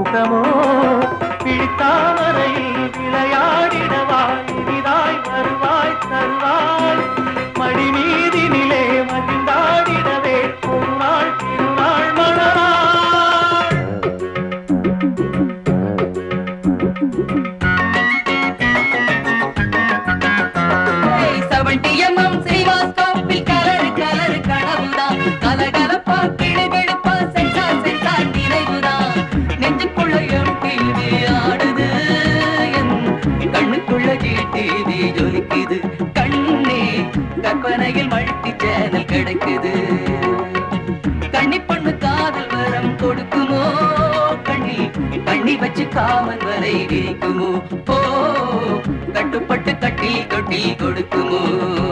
முத்தமோ பிடித்தாமரையில் விளையாடிடவா இனிதாய் வருவாய் தருவாய் மடி மீதினிலே மகிழ்ந்தாடிடவே ஒரு நாள் திருநாள் மலராய் செவன்டி எம்எம் ஸ்ரீவாஸ்கோப்பில் கலரு கலரு கனவுதான் கலகலப்பா கிடுகிடுப்பா சென்சார் சென்சார் நினைவுதான் நெஞ்சுக்குள்ள எம் டிவி ஆடுது என் கண்ணுக்குள்ள ஜி டிவி ஜொலிக்குது கண்ணே கற்பனையில் மல்டி சேனல் கிடைக்குது கண்ணி பொண்ணு காதல் வரம் கொடுக்குமோ கண்ணி கண்ணி வச்சு காமன் வரை விரிக்குமோ ஓ கட்டுப்பட்டு கட்டி கொட்டி கொடுக்குமோ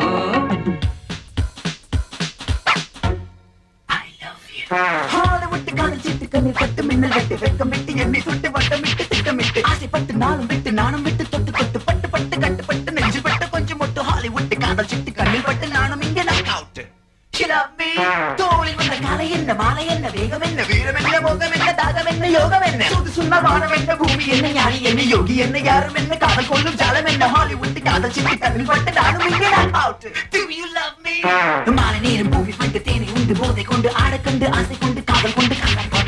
I love you. ஹாலிவுட் காதல் சீட்டு கண்ணில் பட்டு மின்னல் வெட்டு வெட்கம் விட்டு என்னை சுட்டு வட்டமிட்டு திட்டமிட்டு ஆசைப்பட்டு நானும் விட்டு நானும் விட்டு தொட்டு தொட்டு பட்டு பட்டு கட்டுப்பட்டு நெஞ்சு பட்டு கொஞ்சம் மொட்டு ஹாலிவுட் காதல் சீட்டு கண்ணில் பட்டு நானும் இங்கே நாக் அவுட் தோளில் வந்த காலை என்ன மாலை என்ன வேகம் என்ன வீரம் என்ன மோகம் என்ன தாகம் என்ன யோகம் என்ன சுடு சுண்ண வானம் என்ன பூமி என்ன ஞானி என்ன யோகி என்ன யாரும் என்ன காதல் கொள்ளும் ஜாலம் என்ன ஹாலிவுட் காதல் சீட்டு கண்ணில் பட்டு நானும் இங்கே knock out Do you love me? மாலை நேரம் பூமி பட்டு தேனை உண்டு போதை கொண்டு ஆட கண்டு ஆசை கொண்டு காதல் கொண்டு காதல் கொண்டு